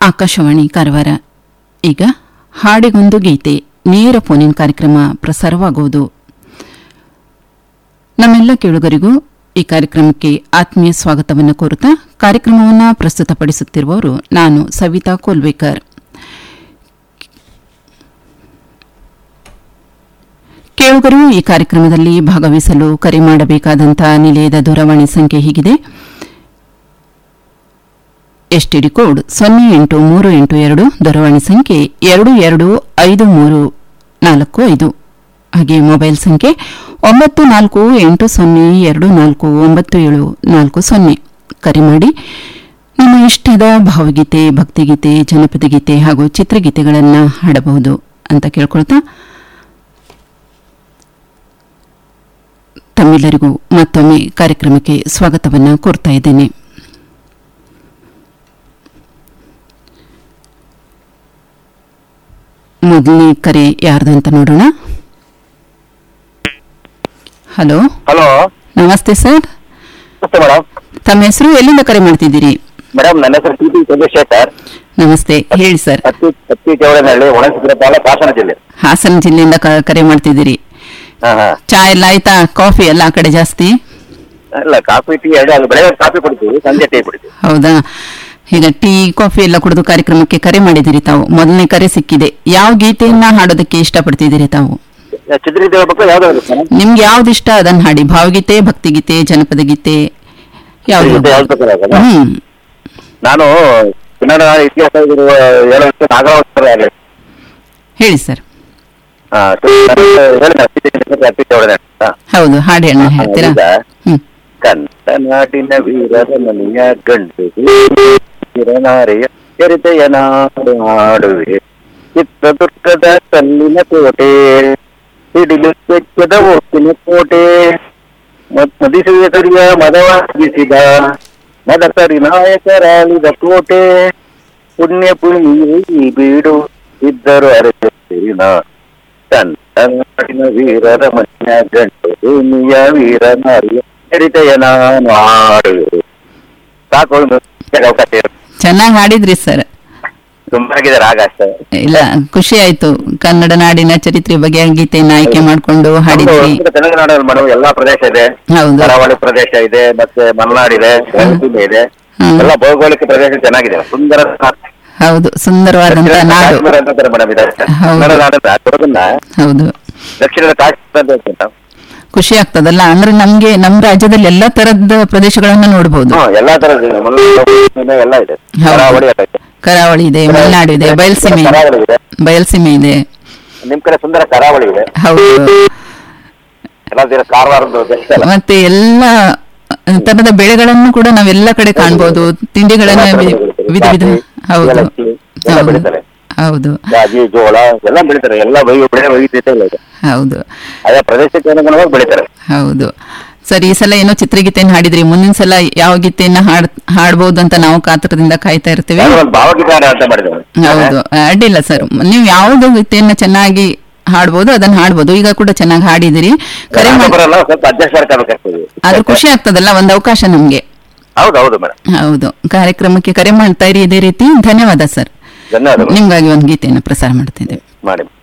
ಆಕಾಶವಾಣಿ ಕಾರವಾರ ಈಗ ಹಾಡಿಗೊಂದು ಗೀತೆ ನೇರ ಫೋನಿನ್ ಕಾರ್ಯಕ್ರಮ ಪ್ರಸಾರವಾಗುವುದು ನಮ್ಮೆಲ್ಲ ಕೇಳುಗರಿಗೂ ಈ ಕಾರ್ಯಕ್ರಮಕ್ಕೆ ಆತ್ಮೀಯ ಸ್ವಾಗತವನ್ನು ಕೋರುತ್ತಾ ಕಾರ್ಯಕ್ರಮವನ್ನು ಪ್ರಸ್ತುತಪಡಿಸುತ್ತಿರುವವರು ನಾನು ಸವಿತಾ ಕೋಲ್ವೇಕರ್ ಕೇಳುಗರು ಈ ಕಾರ್ಯಕ್ರಮದಲ್ಲಿ ಭಾಗವಹಿಸಲು ಕರೆ ಮಾಡಬೇಕಾದಂತಹ ನಿಲಯದ ದೂರವಾಣಿ ಸಂಖ್ಯೆ ಹೀಗಿದೆ ಎಸ್ಟಿಡಿ ಕೋಡ್ ಸೊನ್ನೆ ಎಂಟು ಮೂರು ಎಂಟು ಎರಡು ದೂರವಾಣಿ ಸಂಖ್ಯೆ ಎರಡು ಎರಡು ಐದು ಮೂರು ನಾಲ್ಕು ಐದು ಹಾಗೆ ಮೊಬೈಲ್ ಸಂಖ್ಯೆ ಒಂಬತ್ತು ನಾಲ್ಕು ಎಂಟು ಸೊನ್ನೆ ಎರಡು ನಾಲ್ಕು ಒಂಬತ್ತು ಏಳು ನಾಲ್ಕು ಸೊನ್ನೆ ಕರೆ ಮಾಡಿ ನಿಮ್ಮ ಇಷ್ಟದ ಭಾವಗೀತೆ ಭಕ್ತಿಗೀತೆ ಜನಪದ ಗೀತೆ ಹಾಗೂ ಚಿತ್ರಗೀತೆಗಳನ್ನು ಹಾಡಬಹುದು ಅಂತ ಕೇಳ್ಕೊಳ್ತಾ ತಮ್ಮೆಲ್ಲರಿಗೂ ಮತ್ತೊಮ್ಮೆ ಕಾರ್ಯಕ್ರಮಕ್ಕೆ ಸ್ವಾಗತವನ್ನು ಕೋರ್ತಾ ಇದ್ದೇನೆ ಮೊದಲನೇ ಕರೆ ಯಾರ್ದು ಅಂತ ನೋಡೋಣ ಹಲೋ ಹಲೋ ನಮಸ್ತೆ ಸರ್ ನಮಸ್ತೆ ಮೇಡಮ್ ತಮ್ಮ ಹೆಸರು ಎಲ್ಲಿಂದ ಕರೆ ಮಾಡ್ತಿದ್ದೀರಿ ಮೇಡಮ್ ನನ್ನ ಹೆಸರು ಟಿ ಪಿ ಚಂದ್ರಶೇಖರ್ ನಮಸ್ತೆ ಹೇಳಿ ಸರ್ ಹತ್ತಿ ಹತ್ತಿ ಚೌಡನಹಳ್ಳಿ ಒಣಸಿದ್ರ ತಾಲೂಕು ಹಾಸನ ಜಿಲ್ಲೆ ಹಾಸನ ಜಿಲ್ಲೆಯಿಂದ ಕ- ಕರೆ ಮಾಡ್ತಿದ್ದೀರಿ ಹಾ ಹಾ ಚಾ ಎಲ್ಲ ಆಯ್ತಾ ಕಾಫಿ ಎಲ್ಲ ಆ ಕಡೆ ಜಾಸ್ತಿ ಇಲ್ಲ ಕಾಫಿ ಟೀ ಎರಡು ಅದು ಬೆಳಗ್ಗೆ ಕಾಫಿ ಕುಡಿತೀವಿ ಸಂಜೆ ಟೀ ಕುಡಿತೀವಿ ಹೌದಾ ಈಗ ಟೀ ಕಾಫಿ ಎಲ್ಲ ಕುಡಿದು ಕಾರ್ಯಕ್ರಮಕ್ಕೆ ಕರೆ ಮಾಡಿದಿರಿ ತಾವು ಮೊದಲನೇ ಕರೆ ಸಿಕ್ಕಿದೆ ಯಾವ ಗೀತೆಯನ್ನ ಹಾಡೋದಕ್ಕೆ ಇಷ್ಟಪಡ್ತಿದ್ದೀರಿ ತಾವು ಚಿತ್ರಗೀತೆ ಹೇಳ್ಬೇಕು ಯಾವ್ದಾದ್ರು ಮೇಡಮ್ ನಿಮ್ಗೆ ಯಾವ್ದು ಇಷ್ಟ ಅದನ್ನ ಹಾಡಿ ಭಾವಗೀತೆ ಭಕ್ತಿಗೀತೆ ಜನಪದ ಗೀತೆ ಯಾವ್ದು ಚಿತ್ರಗೀತೆ ಯಾವ್ದು ಬೇಕಾದ್ರೆ ಹ್ಮ್ ನಾನು ಕನ್ನಡ ಇತಿಹಾಸ ಇರುವ ಏಳು ವರ್ಷ ನಾಗರಾವತರ ಹೇಳಿ ಸರ್ ಹೇಳಿ ಹತ್ತಿ ಚೌಡನಹಳ್ಳಿ ಅಂತ. ಹೌದು ಹಾಡಿ ಅಣ್ಣ ಹೇಳ್ತೀರಾ ಹೌದಾ? ಹ್ಮ್ ಕನ್ನಡ ನಾಡಿನ ವೀರರ ಮನೆಯ ಗಂಡು ವೀರನಾರೆಯ ಚರಿತೆಯ ನಾಡು ಹಾಡುವೆ ಚಿತ್ರದುರ್ಗದ ಕಲ್ಲಿನ ಕೋಟೆ ಸಿಡಿಲು ವೆಚ್ಚದ ಓಟಿನ ಕೋಟೆ ಮದಿಸುವ ಕರಿಯ ಮದವಾಗಿಸಿದ ಮದಕರಿ ನಾಯಕರಾಳಿದ ಕೋಟೆ ಪುಣ್ಯ ಪುಣ್ಯ ಈ ಬೀಡು ಇದ್ದರು ಅರಸಿನ ಕನ್ನಡ ನಾಡಿನ ವೀರರ ಮನೆಯ ಗಂಡು ಭೂಮಿಯ ವೀರ ನಾರಿಯ ಚರಿತೆಯ ನಾನು ಹಾಡುವೆ ಸಾಕು ಒಂದು ಅವಕಾಶ ಇರುತ್ತೆ. ಚೆನ್ನಾಗಿ ಹಾಡಿದ್ರಿ ಸರ್ ತುಂಬಾ ಆಗಿದೆ ರಾಗ ಅಷ್ಟೇ ಇಲ್ಲ ಖುಷಿ ಆಯ್ತು ಕನ್ನಡ ನಾಡಿನ ಚರಿತ್ರೆ ಬಗ್ಗೆ ಗೀತೆಯನ್ನ ಆಯ್ಕೆ ಮಾಡ್ಕೊಂಡು ಹಾಡಿದ್ರಿ ನಮ್ದು ತೆಲಂಗಾಣದಲ್ಲಿ ಮಾಡುವ ಎಲ್ಲಾ ಪ್ರದೇಶ ಇದೆ ಹೌದು ಕರಾವಳಿ ಪ್ರದೇಶ ಇದೆ ಮತ್ತೆ ಮಲೆನಾಡಿದೆ ಸೀಮೆ ಇದೆ ಹ್ಮ್. ಎಲ್ಲ ಭೌಗೋಳಿಕ ಪ್ರದೇಶ ಚೆನ್ನಾಗಿದೆ ಸುಂದರ ಹೌದು ಸುಂದರವಾದಂತ ನಾಡು ಕಾಶ್ಮೀರ ಅಂತಾರೆ ಮೇಡಮ್ ಇದೆ ಹೌದು. ಕನ್ನಡ ನಾಡನ್ನ ಅದನ್ನ ಹೌದು ದಕ್ಷಿಣದ ಕಾಶ್ಮೀರ ಅಂತ ಹೇಳ್ತೀವಿ ನಾವು. ಖುಷಿ ಆಗ್ತದಲ್ಲ ಅಂದ್ರೆ ನಮ್ಗೆ ನಮ್ ರಾಜ್ಯದಲ್ಲಿ ಎಲ್ಲಾ ತರದ ಪ್ರದೇಶಗಳನ್ನ ನೋಡಬಹುದು ಹ್ಮ್ ಎಲ್ಲಾ ತರದ ಇದೆ ಮಲೆನಾಡು ಎಲ್ಲ ಇದೆ ಹೌದು. ಕರಾವಳಿ ಎಲ್ಲ ಇದೆ ಕರಾವಳಿ ಇದೆ ಮಲೆನಾಡು ಇದೆ ಬಯಲ್ಸೀಮೆ ಇದೆ ಕರಾವಳಿ ಇದೆ ಬಯಲ್ಸೀಮೆ ಇದೆ ನಿಮ್ ಕಡೆ ಸುಂದರ ಕರಾವಳಿ ಇದೆ ಹೌದು ಎಲ್ಲ ತೀರ ಕಾರವಾರದ ಬೆಸ್ಟ್ ಅಲ್ಲ ಮತ್ತೆ ಎಲ್ಲ ತರದ ಬೆಳೆಗಳನ್ನು ಕೂಡ ನಾವೆಲ್ಲ ಕಡೆ ಕಾಣ್ಬೋದು ತಿಂಡಿಗಳನ್ನ ವಿ- ವಿಧ ವಿಧ ಹೌದು ಏಲಕ್ಕಿ ಎಲ್ಲ ಹೌದು ಬೆಳಿತಾರೆ. ಹೌದು ರಾಗಿ ಜೋಳ ಎಲ್ಲ ಬೆಳಿತಾರೆ ಎಲ್ಲ ವೈ- ಬೆಳೆ ವೈವಿಧ್ಯತೆ ಇಲ್ಲ ಇದೆ ಹೌದು ಆಯಾ ಪ್ರದೇಶಕ್ಕೆ ಅನುಗುಣವಾಗಿ ಬೆಳಿತಾರೆ ಹೌದು ಸರ್ ಈ ಸಲ ಏನೋ ಚಿತ್ರಗೀತೆಯನ್ನು ಹಾಡಿದ್ರಿ ಮುಂದಿನ ಸಲ ಯಾವ ಗೀತೆಯನ್ನ ಹಾಡ್ ಹಾಡ್ಬೋದು ಅಂತ ನಾವು ಕಾತರದಿಂದ ಕಾಯ್ತಾ ಇರ್ತೀವಿ ನಾನು ಒಂದು ಭಾವಗೀತ ಅಂತ ಮಾಡಿದ್ದೇವೆ ಹೌದು ಅಡ್ಡಿಲ್ಲ ಸರ್ ನೀವು ಯಾವ್ದು ಗೀತೆಯನ್ನ ಚೆನ್ನಾಗಿ ಹಾಡ್ಬೋದು ಅದನ್ನ ಹಾಡ್ಬೋದು ಈಗ ಕೂಡ ಚೆನ್ನಾಗಿ ಹಾಡಿದಿರಿ ಕರೆ ರಾಗ ಮಾಡಿ ಬರಲ್ಲ ಸ್ವಲ್ಪ ಅಡ್ಜಸ್ಟ್ ಮಾಡ್ಕೋಬೇಕಾಗ್ತದೆ ಆದ್ರೆ ಖುಷಿ ಆಗ್ತದಲ್ಲ ಒಂದು ಅವಕಾಶ ನಮ್ಗೆ ಹೌದು ಹೌದು ಮೇಡಮ್ ಹೌದು ಕಾರ್ಯಕ್ರಮಕ್ಕೆ ಕರೆ ಮಾಡ್ತಾ ಇರಿ ಇದೇ ರೀತಿ ಧನ್ಯವಾದ ಸರ್ ಧನ್ಯವಾದಗಳು ನಿಮ್ಗಾಗಿ ಒಂದು ಗೀತೆಯನ್ನು ಪ್ರಸಾರ ಮಾಡ್ತಿದ್ದೇವೆ ಮಾಡಿ